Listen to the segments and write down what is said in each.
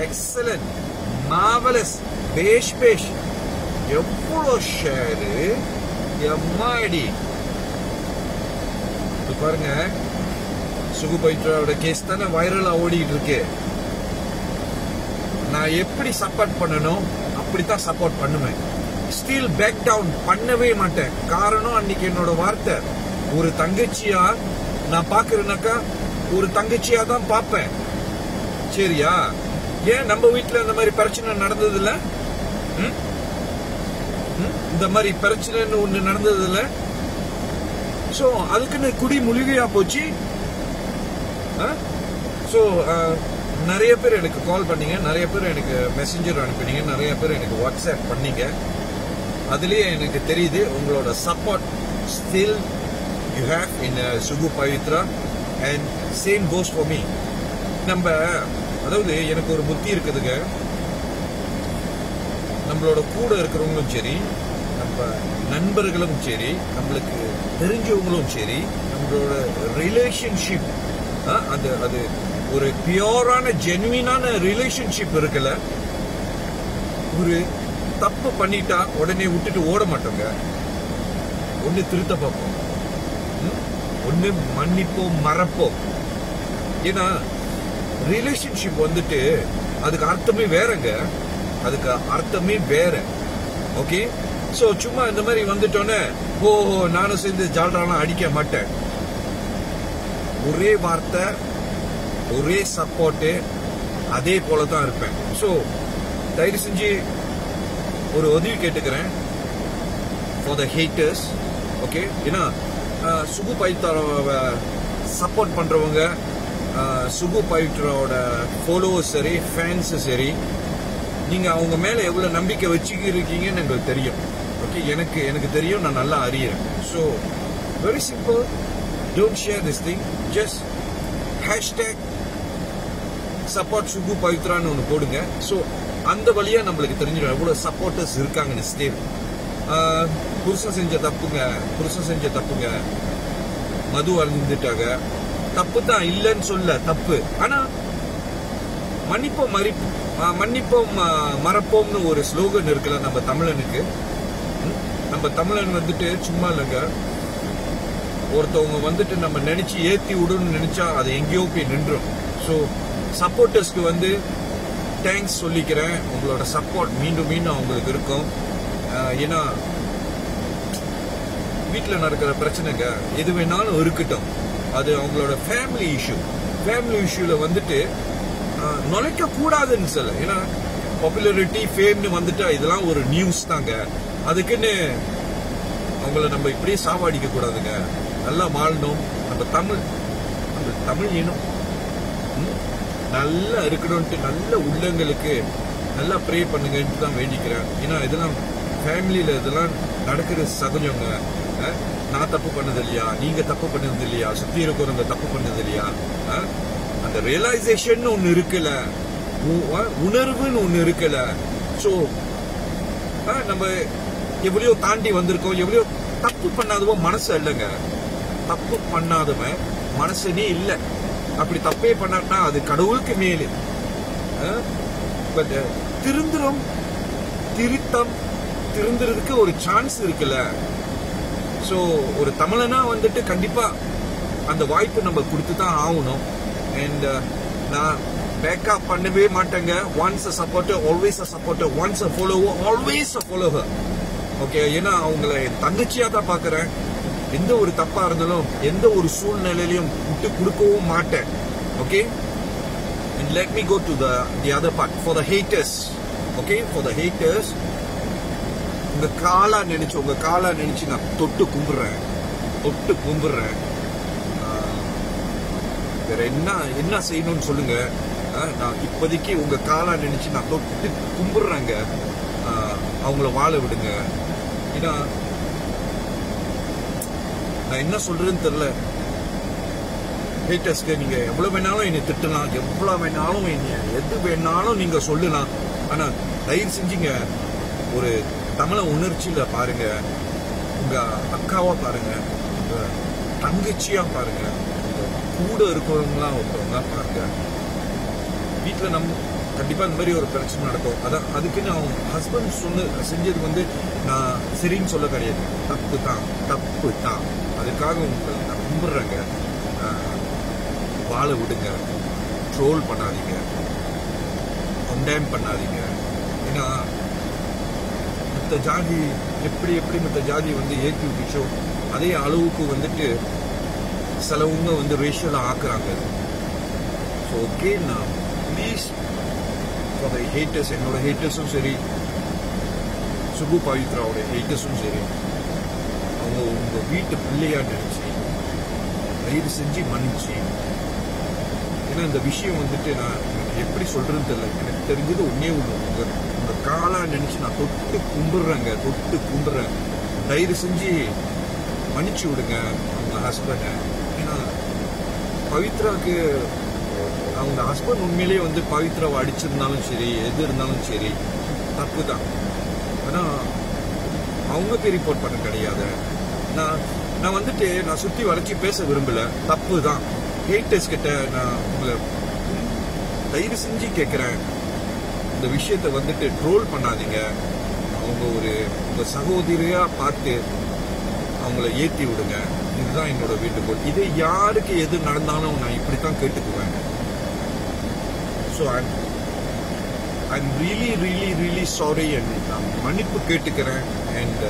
Excellent marvellous பேஷ் பேஷ் எவ்வளோ ஷேரு எம்மாடி இது பாருங்க சுகு பைத்ராவோட கேஸ் தானே வைரலா ஓடிட்டு இருக்கு நான் எப்படி சப்போர்ட் பண்ணணும் அப்படித்தான் சப்போர்ட் பண்ணுவேன் ஸ்டீல் பேக் டவுன் பண்ணவே மாட்டேன் காரணம் அன்னைக்கு என்னோட வார்த்தை ஒரு தங்கச்சியா நான் பாக்குறேனாக்கா ஒரு தங்கச்சியா தான் பார்ப்பேன் சரியா ஏன் நம்ம வீட்ல இந்த மாதிரி பிரச்சனை நடந்தது இல்ல ம்? ம்? இந்த மாதிரி பிரச்சனைன்னு ஒண்ணு நடந்தது இல்ல சோ அதுக்குன்னு குடி முழுகையா போச்சு ஸோ நிறைய பேர் எனக்கு கால் பண்ணீங்க நிறைய பேர் எனக்கு மெசஞ்சர் அனுப்பினீங்க நிறைய பேர் எனக்கு வாட்ஸ்அப் பண்ணீங்க அதுலயே எனக்கு தெரியுது உங்களோட support still you have in Sugu Pavithra and same goes for me நம்ம அதாவது எனக்கு ஒரு புத்தி இருக்குதுங்க நம்மளோட கூட இருக்கிறவங்களும் சரி நம்ம நண்பர்களும் சரி நம்மளுக்கு தெரிஞ்சவங்களும் சரி நம்மளோட ரிலேஷன்ஷிப் அந்த அது ஒரு பியோரான ஜெனுவினான ரிலேஷன்ஷிப் இருக்குல்ல ஒரு தப்பு பண்ணிட்டா உடனே விட்டுட்டு ஓட மாட்டோங்க ஒண்ணு திருத்த பார்ப்போம் ம்? ஒண்ணு மன்னிப்போம் மறப்போம் ஏன்னா ரிலேஷன்ஷிப் வந்துட்டு அதுக்கு அர்த்தமே வேறங்க அதுக்கு அர்த்தமே வேற ஓகே சோ சும்மா இந்த மாதிரி வந்துட்டோன்னே ஓ நானும் சேர்ந்து ஜால்ராலாம் அடிக்க மாட்டேன் ஒரே வார்த்தை ஒரே சப்போர்ட்டு அதே போல தான் இருப்பேன் ஸோ தயவு செஞ்சு ஒரு உதவி கேட்டுக்கிறேன் ஃபார் த ஹேட்டர்ஸ் ஓகே ஏன்னா அஹ், சுகு பைத்தாரோவை சப்போர்ட் பண்றவங்க அஹ், சுகு பைத்தரோட ஃபாலோவர்ஸ் சரி ஃபேன்ஸ் சரி நீங்க அவங்க மேல எவ்வளவு நம்பிக்கை வச்சுக்கிறீங்கன்னு எங்களுக்கு தெரியும் ஓகே எனக்கு எனக்கு தெரியும் நான் நல்லா அறியறேன் so very simple don't share this thing just hashtag support Sugu பவித்ரான்னு ஒன்று போடுங்க ஸோ அந்த வழியா நம்மளுக்கு தெரிஞ்சிடும் எவ்வளவு சப்போர்ட்டர்ஸ் இருக்காங்கன்னு ஸ்டேட் புருஷன் செஞ்ச தப்புங்க புருஷன் செஞ்ச தப்புங்க மது அருந்துட்டாங்க தப்பு தான் இல்லைன்னு சொல்ல தப்பு ஆனா மன்னிப்போம் மறி ஆஹ் மன்னிப்போம் ஆஹ் மறப்போம்னு ஒரு ஸ்லோகன் இருக்குல்ல நம்ம தமிழனுக்கு ம்? நம்ம தமிழன் வந்துட்டு சும்மா இல்லைங்க ஒருத்தவங்க வந்துட்டு நம்ம நினைச்சு ஏத்தி விடணும்னு நினைச்சா அது எங்கேயோ போய் நின்றும் ஸோ சப்போர்ட்டர்ஸ்க்கு வந்து தேங்க்ஸ் சொல்லிக்கிறேன் உங்களோட சப்போர்ட் மீண்டும் மீண்டும் அவங்களுக்கு இருக்கும் ஆஹ் ஏன்னா வீட்டில் நடக்கிற பிரச்சனைங்க எது வேணாலும் இருக்கட்டும் அது அவங்களோட ஃபேமிலி இஷ்யூ ஃபேமிலி இஷ்யூல வந்துட்டு ஆஹ், நுழைக்க கூடாதுன்னு சொல்ல ஏன்னா பாப்புலாரிட்டி ஃபேம்னு வந்துட்டா இதெல்லாம் ஒரு நியூஸ் தாங்க அதுக்குன்னு அவங்கள நம்ம இப்படியே சாவாடிக்க கூடாதுங்க நல்லா வாழணும் நம்ம தமிழ் நம்ம தமிழ் இனம் ம், நல்லா இருக்கணும்ட்டு நல்ல உள்ளங்களுக்கு நல்லா ப்ரே பண்ணுங்கன்ட்டு தான் வேண்டிக்கிறேன் ஏன்னா இதெல்லாம் ஃபேமிலியில இதெல்லாம் நடக்கிறது சகஜங்க அஹ், நான் தப்பு பண்ணது இல்லையா நீங்க தப்பு பண்ணது இல்லையா சுத்தி இருக்கிறவங்க தப்பு பண்ணது இல்லையா அஹ், அந்த ரியலைசேஷன் ஒன்னு இருக்குல்ல உ- அஹ், உணர்வுன்னு ஒன்னு இருக்குல்ல சோ நம்ம எவ்வளோ தாண்டி வந்திருக்கோம் எவ்வளோ தப்பு பண்ணாதவன் மனசு இல்லைங்க தப்பு பண்ணாதவன் மனசனே இல்லை அப்படி தப்பே பண்ணாட்டா அது கடவுளுக்கு மேலு பட் திருந்துரும் திருத்தம் திருந்துறதுக்கு ஒரு சான்ஸ் இருக்குல்ல ஸோ ஒரு தமிழனா வந்துட்டு கண்டிப்பா அந்த வாய்ப்பு நம்ம கொடுத்து தான் ஆகணும் அண்ட் நான் பேக்கப் பண்ணவே மாட்டேங்க once a supporter always a supporter once a follower always a follower okay ஏன்னா அவங்கள என் தங்கச்சியா தான் பாக்குறேன் எந்த ஒரு தப்பா இருந்தாலும் எந்த ஒரு சூழ்நிலையிலையும் விட்டு கொடுக்கவும் மாட்டேன் okay and let me go to the the other part for the haters okay for the haters உங்க காலா நினைச்சு உங்க காலா நினைச்சு நான் தொட்டு கும்பிடுறேன் தொட்டு கும்பிடுறேன் ஆஹ், வேற என்ன என்ன செய்யணும்னு சொல்லுங்க ஆஹ், நான் இப்போதைக்கு உங்க காலா நினைச்சு நான் தொட்டு கும்பிடுறேங்க ஆஹ், அவங்கள வாழ விடுங்க ஏன்னா நான் என்ன சொல்றதுன்னு தெரியல ஹேட்டர்ஸ்க்கு நீங்க எவ்வளவு வேணாலும் என்னை திட்டலாம் எவ்வளவு வேணாலும் என்னை எது வேணாலும் நீங்க சொல்லலாம் ஆனா தயவு செஞ்சுங்க ஒரு தமிழ உணர்ச்சியில பாருங்க உங்க அக்காவா பாருங்க உங்க தங்கச்சியா பாருங்க உங்க கூட இருக்கிறவங்களாம் ஒருத்தவங்க பாருங்க வீட்டுல நம்ம கண்டிப்பா இந்த மாதிரி ஒரு பிரச்சனை நடக்கும் அதான் அதுக்குன்னு அவங்க ஹஸ்பண்ட் சொன்ன செஞ்சது வந்து நான் சரின்னு சொல்ல கிடையாது தப்பு தான் தப்பு தான் அதுக்காக உங்களை நான் கும்பிடுறேங்க ஆஹ், வாழ விடுங்க ட்ரோல் பண்ணாதீங்க கண்டேம் பண்ணாதீங்க ஏன்னா மற்ற ஜாதி எப்படி எப்படி மற்ற ஜாதி வந்து ஏற்றி விட்டுச்சோ அதே அளவுக்கு வந்துட்டு சிலவங்க வந்து ரேஷியலாக ஆக்குறாங்க ஸோ ஓகே நான் ப்ளீஸ் ஃபார் த ஹேட்டர்ஸ் என்னோட ஹேட்டர்ஸும் சரி சுகு பவித்ராவோட ஹேட்டர்ஸும் சரி அவங்க உங்க வீட்டு பிள்ளையா நினைச்சு தயவு செஞ்சு மன்னிச்சு ஏன்னா இந்த விஷயம் வந்துட்டு நான் எனக்கு எப்படி சொல்றதுன்னு தெரியல எனக்கு தெரிஞ்சது ஒன்னே ஒண்ணு உங்க உங்க காலா நினைச்சு நான் தொட்டு கும்பிடுறேங்க தொட்டு கும்பிடுறேன் தயவு செஞ்சு மன்னிச்சு விடுங்க அவங்க ஹஸ்பண்ட ஏன்னா பவித்ராவுக்கு அவங்க ஹஸ்பண்ட் உண்மையிலேயே வந்து பவித்ராவை அடிச்சிருந்தாலும் சரி எது இருந்தாலும் சரி தப்பு தான் ஆனா அவங்களுக்கு ரிப்போர்ட் பண்ண கிடையாது நான் நான் வந்துட்டு நான் சுத்தி வளைச்சு பேச விரும்பல தப்பு தான் ஹேட்டர்ஸ் கிட்ட நான் உங்களை தயவு செஞ்சு கேட்கிறேன் இந்த விஷயத்த வந்துட்டு ட்ரோல் பண்ணாதீங்க அவங்க ஒரு உங்க சகோதரியா பார்த்து அவங்கள ஏத்தி விடுங்க இதுதான் என்னோட வேண்டுகோள் இது யாருக்கு எது நடந்தாலும் நான் இப்படித்தான் கேட்டுக்குவேன் so I'm I'm really really really sorry and நான் மன்னிப்பு கேட்டுக்கிறேன் அண்ட்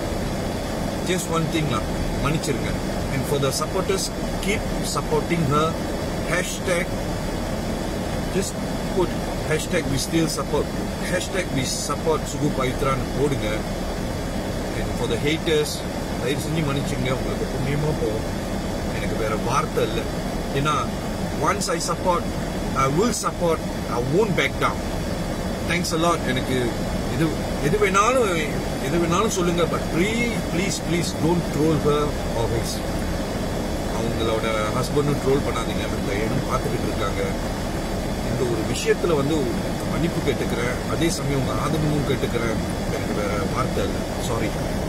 ஜஸ்ட் ஒன் திங் நான் மன்னிச்சிருங்க and for the supporters keep supporting her hashtag just put hashtag we still support hashtag we support Sugu பவித்ரான்னு போடுங்க அண்ட் ஃபார் த ஹேட்டர்ஸ் தயவு செஞ்சு மன்னிச்சுங்க உங்களுக்கு புண்ணியமாக போகும் எனக்கு வேற வார்த்தை இல்லை ஏன்னா once I support I will support I won't back down thanks a lot எனக்கு எது எது வேணாலும் எது வேணாலும் சொல்லுங்க but please please please don't troll her always அவங்களோட ஹஸ்பண்டும் ட்ரோல் பண்ணாதீங்க இந்த இடம் பார்த்துக்கிட்டு இருக்காங்க இந்த ஒரு விஷயத்துல வந்து மன்னிப்பு கேட்டுக்கிறேன் அதே சமயம் உங்க ஆதரவும் கேட்டுக்கிறேன் எனக்கு வேற வார்த்தை இல்லை சாரி